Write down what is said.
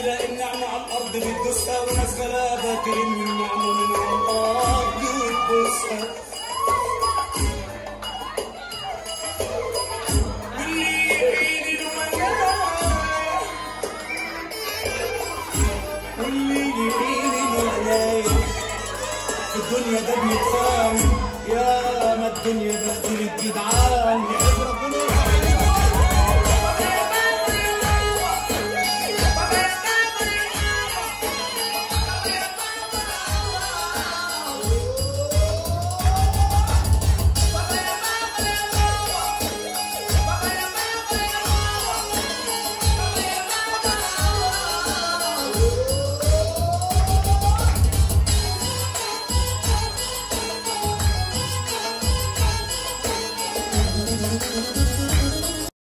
تلاقي النعمة على الأرض بتدوسها وناس غلابة ترمي النعمة من الأرض وتبوسها واللي يعين الولاية واللي يعين الولاية في الدنيا ده بيتفاهم يا ما الدنيا بختلت جدعان